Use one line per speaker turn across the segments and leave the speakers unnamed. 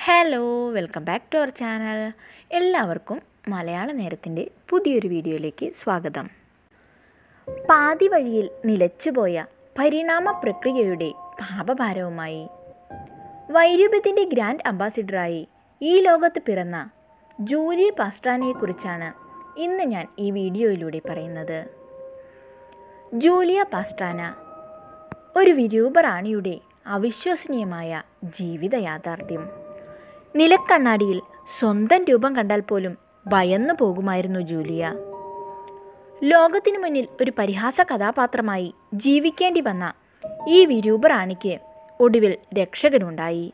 hello welcome back to our channel എല്ലാവർക്കും മലയാള നേരത്തിൻ്റെ പുതിയൊരു വീഡിയോയിലേക്ക് സ്വാഗതം പാതി വഴിയിൽ നിലച്ചുപോയ പരിണാമ പ്രക്രിയയുടെ പാപഭാരവുമായി വൈരൂപ്യത്തിൻ്റെ ഗ്രാൻഡ് അംബാസിഡറായി ഈ ലോകത്ത് പിറന്ന ജൂലി പാസ്ട്രാനയെക്കുറിച്ചാണ് ഇന്ന് ഞാൻ ഈ വീഡിയോയിലൂടെ പറയുന്നത് ജൂലിയ പാസ്ട്രാന ഒരു വിരൂപറാണിയുടെ അവിശ്വസനീയമായ ജീവിത യാഥാർത്ഥ്യം നിലക്കണ്ണാടിയിൽ സ്വന്തം രൂപം കണ്ടാൽ പോലും ഭയന്നു പോകുമായിരുന്നു ജൂലിയ ലോകത്തിനു മുന്നിൽ ഒരു പരിഹാസ കഥാപാത്രമായി ജീവിക്കേണ്ടി വന്ന ഈ വിരൂപറാണിക്ക് ഒടുവിൽ രക്ഷകനുണ്ടായി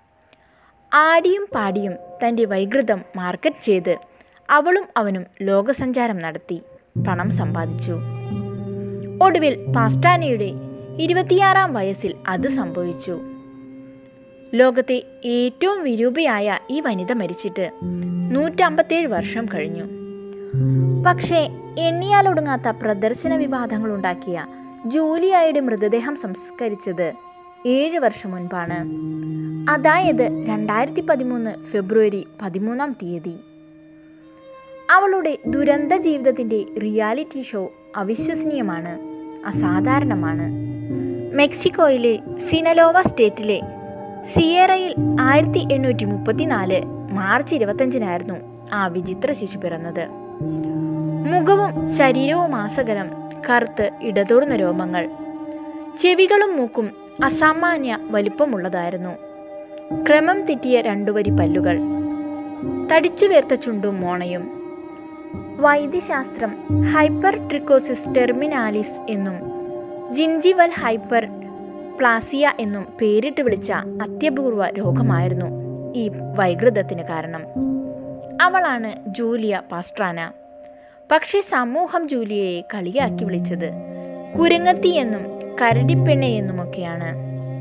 ആടിയും പാടിയും തൻ്റെ വൈകൃതം മാർക്കറ്റ് ചെയ്ത് അവളും അവനും ലോകസഞ്ചാരം നടത്തി പണം സമ്പാദിച്ചു ഒടുവിൽ പാസ്റ്റാനയുടെ ഇരുപത്തിയാറാം വയസ്സിൽ അത് സംഭവിച്ചു ലോകത്തെ ഏറ്റവും വിരൂപയായ ഈ വനിത മരിച്ചിട്ട് നൂറ്റമ്പത്തേഴ് വർഷം കഴിഞ്ഞു പക്ഷേ എണ്ണിയാലൊടുങ്ങാത്ത പ്രദർശന വിവാദങ്ങളുണ്ടാക്കിയ ജൂലിയായുടെ മൃതദേഹം സംസ്കരിച്ചത് ഏഴ് വർഷം മുൻപാണ് അതായത് രണ്ടായിരത്തി പതിമൂന്ന് ഫെബ്രുവരി പതിമൂന്നാം തീയതി അവളുടെ ദുരന്ത ജീവിതത്തിൻ്റെ റിയാലിറ്റി ഷോ അവിശ്വസനീയമാണ് അസാധാരണമാണ് മെക്സിക്കോയിലെ സിനലോവ സ്റ്റേറ്റിലെ സിയേറയിൽ ആയിരത്തി എണ്ണൂറ്റി മുപ്പത്തിനാല് മാർച്ച് ഇരുപത്തഞ്ചിനായിരുന്നു ആ വിചിത്ര ശിശു പിറന്നത് മുഖവും ശരീരവും ആസകലം കറുത്ത് ഇടതൂർന്ന രോമങ്ങൾ ചെവികളും മൂക്കും അസാമാന്യ വലിപ്പമുള്ളതായിരുന്നു ക്രമം തെറ്റിയ രണ്ടുവരി പല്ലുകൾ തടിച്ചു വേർത്ത ചുണ്ടും മോണയും വൈദ്യശാസ്ത്രം ഹൈപ്പർ ട്രിക്കോസിസ് ടെർമിനാലിസ് എന്നും ജിൻജിവൽ ഹൈപ്പർ പ്ലാസിയ എന്നും പേരിട്ട് വിളിച്ച അത്യപൂർവ രോഗമായിരുന്നു ഈ വൈകൃതത്തിന് കാരണം അവളാണ് ജൂലിയ പാസ്ട്രാന പക്ഷേ സമൂഹം ജൂലിയയെ കളിയാക്കി വിളിച്ചത് കുരങ്ങത്തി എന്നും കരടിപ്പെണ്ണെ എന്നുമൊക്കെയാണ്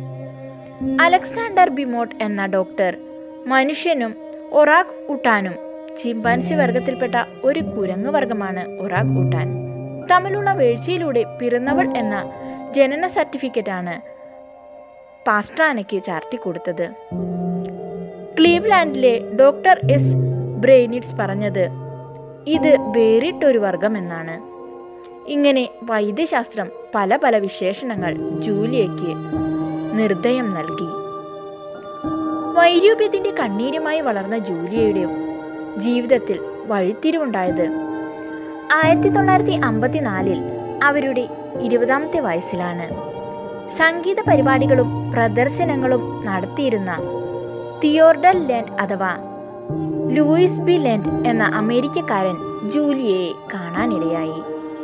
അലക്സാണ്ടർ ബിമോട്ട് എന്ന ഡോക്ടർ മനുഷ്യനും ഒറാഗ് ഊട്ടാനും ചിമ്പാൻസി വർഗത്തിൽപ്പെട്ട ഒരു കുരങ്ങ് വർഗമാണ് ഒറാഗ് ഊട്ടാൻ തമ്മിലുള്ള വീഴ്ചയിലൂടെ പിറന്നവൾ എന്ന ജനന സർട്ടിഫിക്കറ്റാണ് പാസ്ട്രാനയ്ക്ക് ചാർത്തിക്കൊടുത്തത് ക്ലീവ്ലാൻഡിലെ ഡോക്ടർ എസ് ബ്രെയിനിറ്റ്സ് പറഞ്ഞത് ഇത് വേറിട്ടൊരു വർഗമെന്നാണ് ഇങ്ങനെ വൈദ്യശാസ്ത്രം പല പല വിശേഷണങ്ങൾ ജൂലിയയ്ക്ക് നിർദ്ദയം നൽകി വൈരൂപ്യത്തിൻ്റെ കണ്ണീരുമായി വളർന്ന ജൂലിയയുടെ ജീവിതത്തിൽ വഴിത്തിരിവുണ്ടായത് ആയിരത്തി തൊള്ളായിരത്തി അമ്പത്തിനാലിൽ അവരുടെ ഇരുപതാമത്തെ വയസ്സിലാണ് സംഗീത പരിപാടികളും പ്രദർശനങ്ങളും നടത്തിയിരുന്ന തിയോർഡൽ ലെൻഡ് അഥവാ ലൂയിസ് ബി ലെൻഡ് എന്ന അമേരിക്കക്കാരൻ ജൂലിയയെ കാണാനിടയായി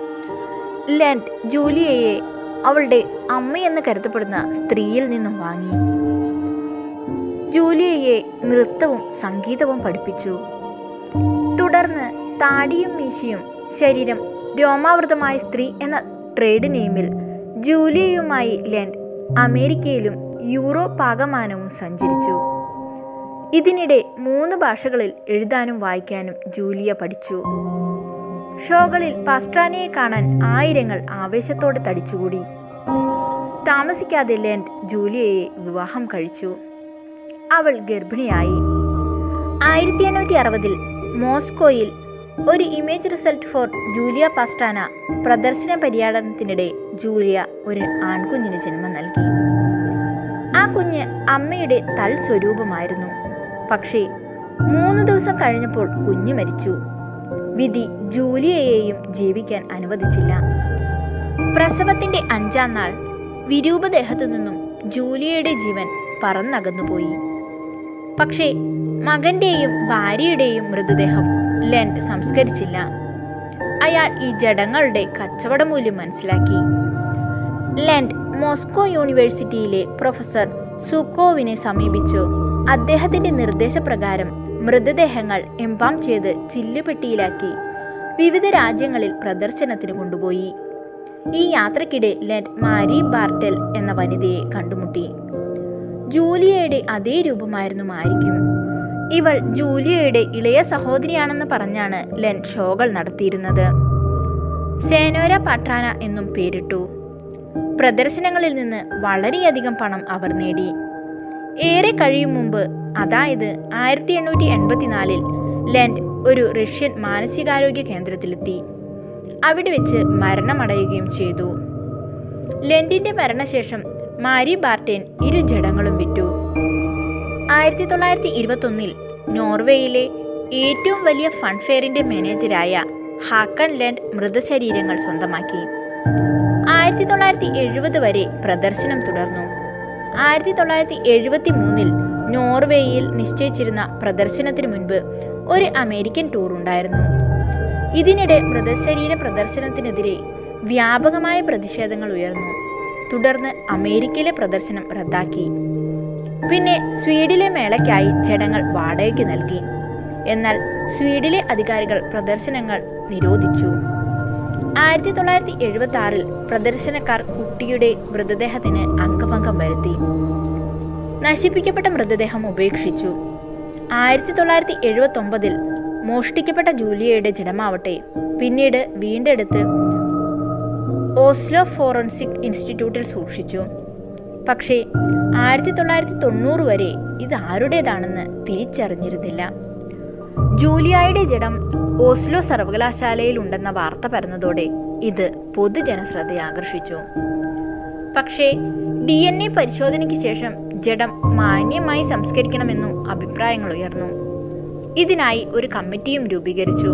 ലെൻഡ് ജൂലിയയെ അവളുടെ അമ്മയെന്ന് കരുതപ്പെടുന്ന സ്ത്രീയിൽ നിന്നും വാങ്ങി ജൂലിയയെ നൃത്തവും സംഗീതവും പഠിപ്പിച്ചു തുടർന്ന് താടിയും മീശയും ശരീരം രോമാവൃതമായ സ്ത്രീ എന്ന ട്രേഡ് നെയിമിൽ ജൂലിയയുമായി ലെൻഡ് അമേരിക്കയിലും യൂറോപ്പ് ആകമാനവും സഞ്ചരിച്ചു ഇതിനിടെ മൂന്ന് ഭാഷകളിൽ എഴുതാനും വായിക്കാനും ജൂലിയ പഠിച്ചു ഷോകളിൽ പാസ്ട്രാനയെ കാണാൻ ആയിരങ്ങൾ ആവേശത്തോടെ തടിച്ചുകൂടി താമസിക്കാതെ ലെൻഡ് ജൂലിയയെ വിവാഹം കഴിച്ചു അവൾ ഗർഭിണിയായി ആയിരത്തി എണ്ണൂറ്റി അറുപതിൽ മോസ്കോയിൽ ഒരു image result for Julia Pastrana പ്രദർശന പര്യടനത്തിനിടെ ജൂലിയ ഒരു ആൺകുഞ്ഞിന് ജന്മം നൽകി ആ കുഞ്ഞ് അമ്മയുടെ തൽ സ്വരൂപമായിരുന്നു പക്ഷേ മൂന്ന് ദിവസം കഴിഞ്ഞപ്പോൾ കുഞ്ഞ് മരിച്ചു വിധി ജൂലിയയെയും ജീവിക്കാൻ അനുവദിച്ചില്ല പ്രസവത്തിന്റെ അഞ്ചാം നാൾ വിരൂപദേഹത്തു നിന്നും ജൂലിയയുടെ ജീവൻ പറന്നകന്നുപോയി പക്ഷേ മകന്റെയും ഭാര്യയുടെയും മൃതദേഹം ലെൻഡ് സംസ്കരിച്ചില്ല അയാൾ ഈ ജഡങ്ങളുടെ കച്ചവട മൂല്യം മനസ്സിലാക്കി ലെൻഡ് മോസ്കോ യൂണിവേഴ്സിറ്റിയിലെ പ്രൊഫസർ സുക്കോവിനെ സമീപിച്ചു അദ്ദേഹത്തിന്റെ നിർദ്ദേശപ്രകാരം മൃതദേഹങ്ങൾ എംപാം ചെയ്ത് ചില്ലുപെട്ടിയിലാക്കി വിവിധ രാജ്യങ്ങളിൽ പ്രദർശനത്തിന് കൊണ്ടുപോയി ഈ യാത്രക്കിടെ ലെൻഡ് മാരി ബാർട്ടൽ എന്ന വനിതയെ കണ്ടുമുട്ടി ജൂലിയയുടെ അതേ രൂപമായിരുന്നു മാരിക്കും ഇവൾ ജൂലിയയുടെ ഇളയ സഹോദരിയാണെന്ന് പറഞ്ഞാണ് ലെൻ ഷോകൾ നടത്തിയിരുന്നത് സേനോര പട്രാന എന്നും പേരിട്ടു പ്രദർശനങ്ങളിൽ നിന്ന് വളരെയധികം പണം അവർ നേടി ഏറെ കഴിയും മുമ്പ് അതായത് ആയിരത്തി എണ്ണൂറ്റി എൺപത്തിനാലിൽ ലെൻഡ് ഒരു റഷ്യൻ മാനസികാരോഗ്യ കേന്ദ്രത്തിലെത്തി അവിടെ വെച്ച് മരണമടയുകയും ചെയ്തു ലെൻഡിന്റെ മരണശേഷം മാരി ബാർട്ടേൻ ഇരു ജഡങ്ങളും വിറ്റു ആയിരത്തി തൊള്ളായിരത്തി ഇരുപത്തൊന്നിൽ നോർവേയിലെ ഏറ്റവും വലിയ ഫൺഫെയറിന്റെ മാനേജരായ ഹാക്കൺ ലെൻഡ് മൃതശരീരങ്ങൾ സ്വന്തമാക്കി ആയിരത്തി തൊള്ളായിരത്തി എഴുപത് വരെ പ്രദർശനം തുടർന്നു ആയിരത്തി തൊള്ളായിരത്തി എഴുപത്തി മൂന്നിൽ നോർവേയിൽ നിശ്ചയിച്ചിരുന്ന പ്രദർശനത്തിനു മുൻപ് ഒരു അമേരിക്കൻ ടൂർ ഉണ്ടായിരുന്നു ഇതിനിടെ മൃതശരീര പ്രദർശനത്തിനെതിരെ വ്യാപകമായ പ്രതിഷേധങ്ങൾ ഉയർന്നു തുടർന്ന് അമേരിക്കയിലെ പ്രദർശനം റദ്ദാക്കി പിന്നെ സ്വീഡിലെ മേളയ്ക്കായി ജഡങ്ങൾ വാടകയ്ക്ക് നൽകി എന്നാൽ സ്വീഡിലെ അധികാരികൾ പ്രദർശനങ്ങൾ നിരോധിച്ചു ആയിരത്തി തൊള്ളായിരത്തി എഴുപത്തി ആറിൽ പ്രദർശനക്കാർ കുട്ടിയുടെ മൃതദേഹത്തിന് അംഗഭംഗം വരുത്തി നശിപ്പിക്കപ്പെട്ട മൃതദേഹം ഉപേക്ഷിച്ചു ആയിരത്തി തൊള്ളായിരത്തി എഴുപത്തി ഒമ്പതിൽ മോഷ്ടിക്കപ്പെട്ട ജൂലിയയുടെ ജഡമാവട്ടെ പിന്നീട് വീണ്ടെടുത്ത് ഓസ്ലോ ഫോറൻസിക് ഇൻസ്റ്റിറ്റ്യൂട്ടിൽ സൂക്ഷിച്ചു പക്ഷേ ആയിരത്തി തൊള്ളായിരത്തി തൊണ്ണൂറ് വരെ ഇത് ആരുടേതാണെന്ന് തിരിച്ചറിഞ്ഞിരുന്നില്ല ജൂലിയായുടെ ജഡം ഓസ്ലോ സർവകലാശാലയിൽ ഉണ്ടെന്ന വാർത്ത പരന്നതോടെ ഇത് പൊതുജനശ്രദ്ധ ആകർഷിച്ചു പക്ഷേ ഡി എൻ എ പരിശോധനയ്ക്ക് ശേഷം ജഡം മാന്യമായി സംസ്കരിക്കണമെന്നും അഭിപ്രായങ്ങൾ ഉയർന്നു ഇതിനായി ഒരു കമ്മിറ്റിയും രൂപീകരിച്ചു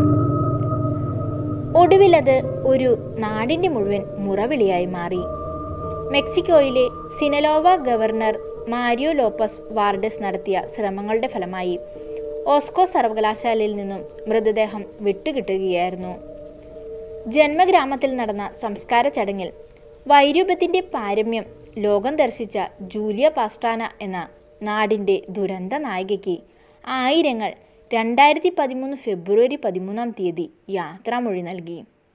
ഒടുവിൽ അത് ഒരു നാടിന്റെ മുഴുവൻ മുറവിളിയായി മാറി മെക്സിക്കോയിലെ Sinaloa governor Mario Lopez Valdez നടത്തിയ ശ്രമങ്ങളുടെ ഫലമായി ഓസ്കോ സർവകലാശാലയിൽ നിന്നും മൃതദേഹം വിട്ടുകിട്ടുകയായിരുന്നു ജന്മഗ്രാമത്തിൽ നടന്ന സംസ്കാര ചടങ്ങിൽ വൈരൂപ്യത്തിൻ്റെ പാരമ്യം ലോകം ദർശിച്ച ജൂലിയ പാസ്ട്രാന എന്ന നാടിൻ്റെ ദുരന്ത നായികയ്ക്ക് ആയിരങ്ങൾ രണ്ടായിരത്തി പതിമൂന്ന് ഫെബ്രുവരി പതിമൂന്നാം തീയതി യാത്രാമൊഴി നൽകി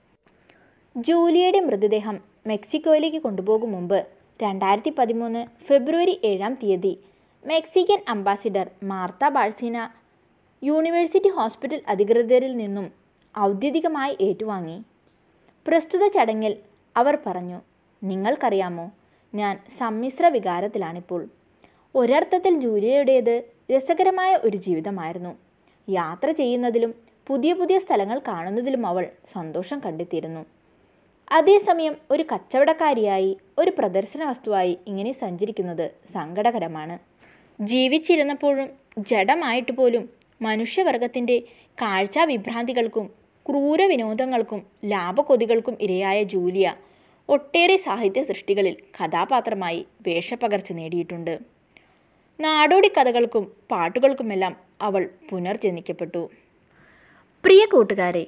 ജൂലിയയുടെ മൃതദേഹം മെക്സിക്കോയിലേക്ക് കൊണ്ടുപോകും മുമ്പ് രണ്ടായിരത്തി പതിമൂന്ന് ഫെബ്രുവരി ഏഴാം തീയതി Mexican ambassador Martha Barcena university hospital അധികൃതരിൽ നിന്നും ഔദ്യോഗികമായി ഏറ്റുവാങ്ങി പ്രസ്തുത ചടങ്ങിൽ അവർ പറഞ്ഞു നിങ്ങൾക്കറിയാമോ ഞാൻ സമ്മിശ്ര വികാരത്തിലാണിപ്പോൾ ഒരർത്ഥത്തിൽ ജൂലിയയുടേത് രസകരമായ ഒരു ജീവിതമായിരുന്നു യാത്ര ചെയ്യുന്നതിലും പുതിയ പുതിയ സ്ഥലങ്ങൾ കാണുന്നതിലും അവൾ സന്തോഷം കണ്ടെത്തിയിരുന്നു അതേസമയം ഒരു കച്ചവടക്കാരിയായി ഒരു പ്രദർശന വസ്തുവായി ഇങ്ങനെ സഞ്ചരിക്കുന്നത് സങ്കടകരമാണ് ജീവിച്ചിരുന്നപ്പോഴും ജഡമായിട്ട് പോലും മനുഷ്യവർഗത്തിൻ്റെ കാഴ്ചാ വിഭ്രാന്തികൾക്കും ക്രൂര വിനോദങ്ങൾക്കും ലാഭക്കൊതികൾക്കും ഇരയായ ജൂലിയ ഒട്ടേറെ സാഹിത്യ സൃഷ്ടികളിൽ കഥാപാത്രമായി വേഷപ്പകർച്ച നേടിയിട്ടുണ്ട് നാടോടി കഥകൾക്കും പാട്ടുകൾക്കുമെല്ലാം അവൾ പുനർജനിക്കപ്പെട്ടു പ്രിയ കൂട്ടുകാരെ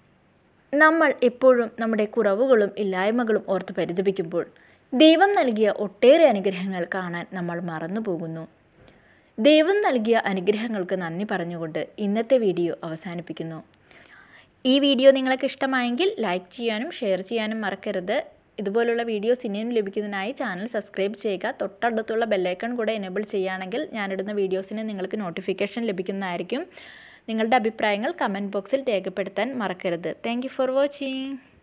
നമ്മൾ എപ്പോഴും നമ്മുടെ കുറവുകളും ഇല്ലായ്മകളും ഓർത്ത് പരിതപിക്കുമ്പോൾ ദൈവം നൽകിയ ഒട്ടേറെ അനുഗ്രഹങ്ങൾ കാണാൻ നമ്മൾ മറന്നു പോകുന്നു ദൈവം നൽകിയ അനുഗ്രഹങ്ങൾക്ക് നന്ദി പറഞ്ഞുകൊണ്ട് ഇന്നത്തെ വീഡിയോ അവസാനിപ്പിക്കുന്നു ഈ വീഡിയോ നിങ്ങൾക്ക് ഇഷ്ടമായെങ്കിൽ ലൈക്ക് ചെയ്യാനും ഷെയർ ചെയ്യാനും മറക്കരുത് ഇതുപോലുള്ള വീഡിയോസ് ഇനിയും ലഭിക്കുന്നതിനായി ചാനൽ സബ്സ്ക്രൈബ് ചെയ്യുക തൊട്ടടുത്തുള്ള ബെല്ലൈക്കൺ കൂടെ എനേബിൾ ചെയ്യുകയാണെങ്കിൽ ഞാനിടുന്ന വീഡിയോസിന് നിങ്ങൾക്ക് നോട്ടിഫിക്കേഷൻ ലഭിക്കുന്നതായിരിക്കും നിങ്ങളുടെ അഭിപ്രായങ്ങൾ കമൻറ്റ് ബോക്സിൽ രേഖപ്പെടുത്താൻ മറക്കരുത് താങ്ക് ഫോർ വാച്ചിങ്